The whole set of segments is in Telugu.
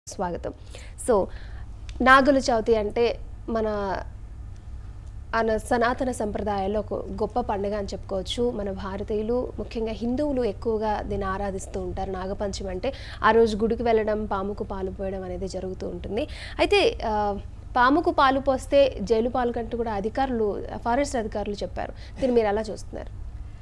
స్వాగతం సో నాగుల చవితి అంటే మన అన సనాతన సంప్రదాయాల్లో ఒక గొప్ప పండుగ అని చెప్పుకోవచ్చు మన భారతీయులు ముఖ్యంగా హిందువులు ఎక్కువగా దీన్ని ఆరాధిస్తూ ఉంటారు నాగపంచమి అంటే ఆ రోజు గుడికి వెళ్ళడం పాముకు పాలు పోయడం అనేది జరుగుతూ ఉంటుంది అయితే ఆ, పాముకు పాలు పోస్తే జైలు పాలు కంటూ కూడా అధికారులు ఫారెస్ట్ అధికారులు చెప్పారు దీన్ని మీరు ఎలా చూస్తున్నారు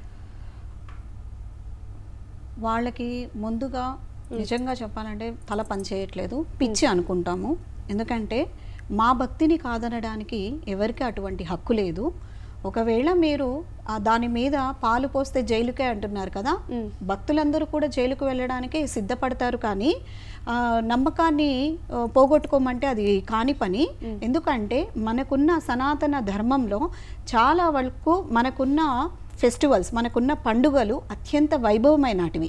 వాళ్ళకి ముందుగా నిజంగా చెప్పాలంటే తల పనిచేయట్లేదు పిచ్చి అనుకుంటాము ఎందుకంటే మా భక్తిని కాదనడానికి ఎవరికి అటువంటి హక్కు లేదు ఒకవేళ మీరు ఆ దాని మీద పాలు పోస్తే జైలుకే అంటున్నారు కదా భక్తులందరూ కూడా జైలుకు వెళ్ళడానికి సిద్ధపడతారు కానీ ఆ, నమ్మకాన్ని ఆ, పోగొట్టుకోమంటే అది కాని పని ఎందుకంటే మనకున్న సనాతన ధర్మంలో చాలా వరకు మనకున్న ఫెస్టివల్స్ మనకున్న పండుగలు అత్యంత వైభవమైనటివి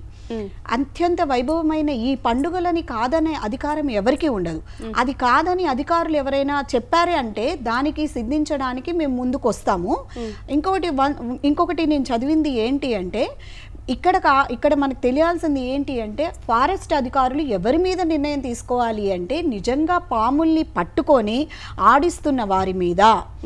అత్యంత వైభవమైన ఈ పండుగలని కాదనే అధికారం ఎవరికీ ఉండదు అది కాదని అధికారులు ఎవరైనా చెప్పారే అంటే దానికి సిద్ధించడానికి మేము ముందుకు వస్తాము ఇంకొకటి వన్- ఇంకొకటి నేను చదివింది ఏంటి అంటే ఇక్కడ కా ఇక్కడ మనకు తెలియాల్సింది ఏంటి అంటే ఫారెస్ట్ అధికారులు ఎవరి మీద నిర్ణయం తీసుకోవాలి అంటే నిజంగా పాముల్ని పట్టుకొని ఆడిస్తున్న వారి మీద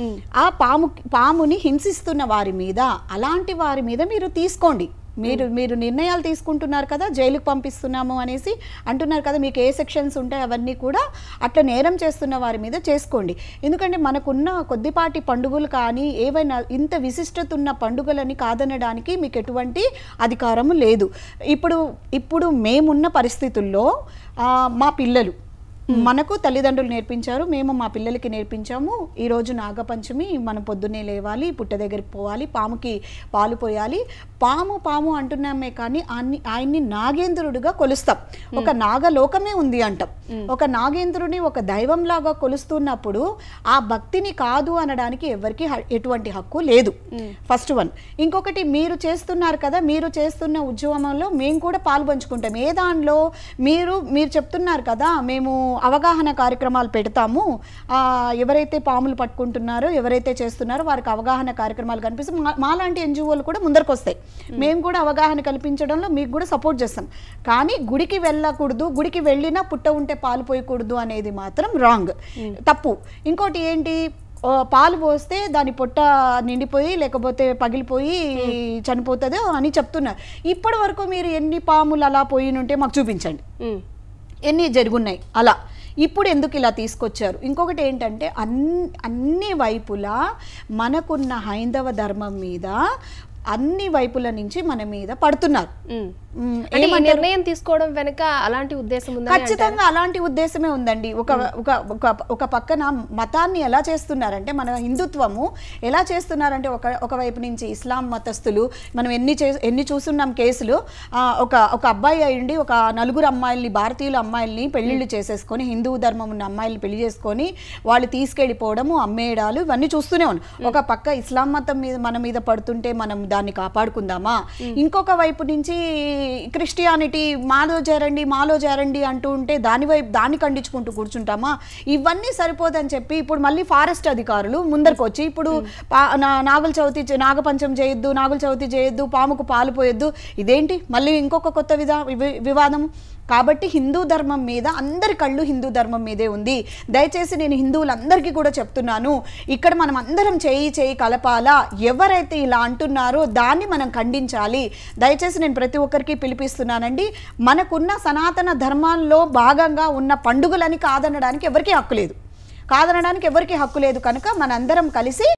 ఆ పాము పాముని హింసిస్తున్న వారి మీద అలాంటి వారి మీద మీరు తీసుకోండి మీరు మీరు నిర్ణయాలు తీసుకుంటున్నారు కదా జైలుకు పంపిస్తున్నాము అనేసి అంటున్నారు కదా మీకు ఏ సెక్షన్స్ ఉంటాయి అవన్నీ కూడా అట్లా నేరం చేస్తున్న వారి మీద చేసుకోండి ఎందుకంటే మనకున్న కొద్దిపాటి పండుగలు కానీ ఏవైనా ఇంత విశిష్టత ఉన్న పండుగలని కాదనడానికి మీకు ఎటువంటి అధికారము లేదు ఇప్పుడు ఇప్పుడు మేమున్న పరిస్థితుల్లో ఆ, మా పిల్లలు మనకు తల్లిదండ్రులు నేర్పించారు మేము మా పిల్లలకి నేర్పించాము ఈరోజు నాగపంచమి మనం పొద్దున్నే లేవాలి పుట్ట దగ్గరికి పోవాలి పాముకి పాలు పోయాలి పాము పాము అంటున్నామే కానీ ఆయన్ని ఆయన్ని నాగేంద్రుడిగా కొలుస్తాం ఒక నాగలోకమే ఉంది అంటాం ఒక నాగేంద్రుని ఒక దైవంలాగా కొలుస్తున్నప్పుడు ఆ భక్తిని కాదు అనడానికి ఎవరికి ఎటువంటి హక్కు లేదు ఫస్ట్ వన్ ఇంకొకటి మీరు చేస్తున్నారు కదా మీరు చేస్తున్న ఉద్యమంలో మేము కూడా పాల్పంచుకుంటాం ఏ దానిలో మీరు మీరు చెప్తున్నారు కదా మేము అవగాహన కార్యక్రమాలు పెడతాము ఆ, ఎవరైతే పాములు పట్టుకుంటున్నారో ఎవరైతే చేస్తున్నారో వారికి అవగాహన కార్యక్రమాలు కనిపిస్తే మా మాలాంటి ఎన్జిఓలు కూడా ముందరకు వస్తాయి మేము కూడా అవగాహన కల్పించడంలో మీకు కూడా సపోర్ట్ చేస్తాం కానీ గుడికి వెళ్ళకూడదు గుడికి వెళ్ళినా పుట్ట ఉంటే పాలు పోయకూడదు అనేది మాత్రం రాంగ్ తప్పు ఇంకోటి ఏంటి ఆ, పాలు పోస్తే దాని పొట్ట నిండిపోయి లేకపోతే పగిలిపోయి చనిపోతుందో అని చెప్తున్నారు ఇప్పటి వరకు మీరు ఎన్ని పాములు అలా పోయినుంటే మాకు చూపించండి మ్మ్. ఎన్ని జరుగున్నాయి అలా ఇప్పుడు ఎందుకు ఇలా తీసుకొచ్చారు ఇంకొకటి ఏంటంటే అన్ని అన్ని వైపులా మనకున్న హైందవ ధర్మం మీద అన్ని వైపుల నుంచి మన మీద పడుతున్నారు మ్మ్. మ్, అంటే ఈ నిర్ణయం తీసుకోవడం వెనుక అలాంటి ఉద్దేశం ఉందని ఖచ్చితంగా అలాంటి ఉద్దేశమే ఉందండి ఒక ఒక ఒక ఒక పక్కన మతాన్ని ఎలా చేస్తున్నారంటే మన హిందుత్వము ఎలా చేస్తున్నారంటే ఒక ఒకవైపు నుంచి ఇస్లాం మతస్థులు మనం ఎన్ని చే ఎన్ని చూస్తున్నాం కేసులు ఆ, ఒక ఒక అబ్బాయి అయ్యండి ఒక నలుగురు అమ్మాయిల్ని భారతీయుల అమ్మాయిల్ని పెళ్లిళ్ళు చేసేసుకొని హిందూ ధర్మం ఉన్న అమ్మాయిల్ని పెళ్లి చేసుకొని వాళ్ళు తీసుకెళ్ళిపోవడము అమ్మేయడాలు ఇవన్నీ చూస్తూనే ఉన్నాం ఒక పక్క ఇస్లాం మతం మీద మన మీద పడుతుంటే మనం దాన్ని కాపాడుకుందామా ఇంకొక వైపు నుంచి క్రిస్టియానిటీ మాలో చేరండి మాలో చేరండి అంటూ ఉంటే దాని వైపు దాన్ని ఖండించుకుంటూ కూర్చుంటామా ఇవన్నీ సరిపోదని చెప్పి ఇప్పుడు మళ్ళీ ఫారెస్ట్ అధికారులు ముందరకు వచ్చి ఇప్పుడు పా- నా- నాగుల చవితి చే- నాగపంచం చేయొద్దు నాగుల చవితి చేయొద్దు పాముకు పాలు పోయొద్దు ఇదేంటి మళ్ళీ ఇంకొక కొత్త విధా వివ- వివాదం కాబట్టి హిందూ ధర్మం మీద అందరి కళ్ళు హిందూ ధర్మం మీదే ఉంది దయచేసి నేను హిందువులందరికీ కూడా చెప్తున్నాను ఇక్కడ మనం అందరం చేయి చేయి కలపాలా ఎవరైతే ఇలా అంటున్నారో దాన్ని మనం ఖండించాలి దయచేసి నేను ప్రతి ఒక్కరికి పిలిపిస్తున్నానండి మనకున్న సనాతన ధర్మాల్లో భాగంగా ఉన్న పండుగలని కాదనడానికి ఎవరికీ హక్కు లేదు కాదనడానికి ఎవరికీ హక్కు లేదు కనుక మనందరం కలిసి